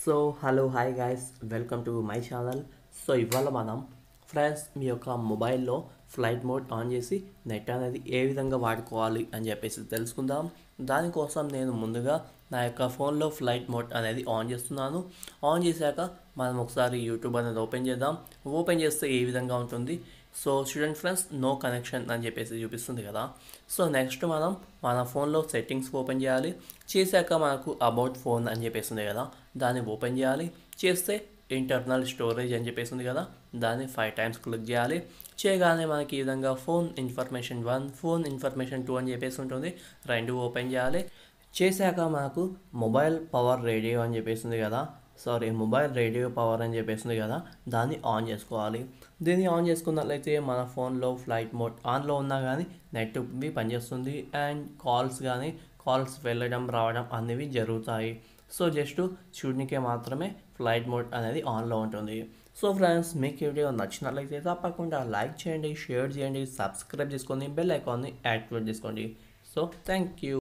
so hello hi guys welcome to my channel so ఇవాళ మనం friends మీ యొక్క మొబైల్లో ఫ్లైట్ మోడ్ ఆన్ చేసి నెట్ అనేది ఏ విధంగా వాడుకోవాలి అని చెప్పేసి తెలుసుకుందాం దానికోసం నేను ముందుగా నా యొక్క ఫోన్లో ఫ్లైట్ మోడ్ అనేది ఆన్ చేస్తున్నాను ఆన్ చేశాక మనం ఒకసారి యూట్యూబ్ అనేది ఓపెన్ చేద్దాం ఓపెన్ చేస్తే ఏ విధంగా ఉంటుంది so student friends no connection అని చెప్పేసి చూపిస్తుంది కదా సో నెక్స్ట్ మనం మన ఫోన్లో సెట్టింగ్స్ ఓపెన్ చేయాలి చేశాక మనకు అబౌట్ ఫోన్ అని చెప్పేసి ఉంది కదా దాన్ని ఓపెన్ చేయాలి చేస్తే ఇంటర్నల్ స్టోరేజ్ అని చెప్పేసి ఉంది కదా దాన్ని ఫైవ్ టైమ్స్ క్లిక్ చేయాలి చేయగానే మనకి ఈ విధంగా phone information one phone information two అని చెప్పేసి ఉంటుంది రెండు ఓపెన్ చేయాలి చేశాక మనకు మొబైల్ పవర్ రేడియో అని చెప్పేసి ఉంది కదా సారీ మొబైల్ రేడియో పవర్ అని చెప్పేసింది కదా దాన్ని ఆన్ చేసుకోవాలి దీన్ని ఆన్ చేసుకున్నట్లయితే మన ఫోన్లో ఫ్లైట్ మోడ్ ఆన్లో ఉన్నా కానీ నెట్ బి పనిచేస్తుంది అండ్ కాల్స్ కానీ కాల్స్ వెళ్ళడం రావడం అనేవి జరుగుతాయి సో జస్ట్ చూడనికే మాత్రమే ఫ్లైట్ మోడ్ అనేది ఆన్లో ఉంటుంది సో ఫ్రెండ్స్ మీకు ఈ వీడియో నచ్చినట్లయితే తప్పకుండా లైక్ చేయండి షేర్ చేయండి సబ్స్క్రైబ్ చేసుకోండి బెల్ ఐకాన్ని యాక్టివేట్ చేసుకోండి సో థ్యాంక్ యూ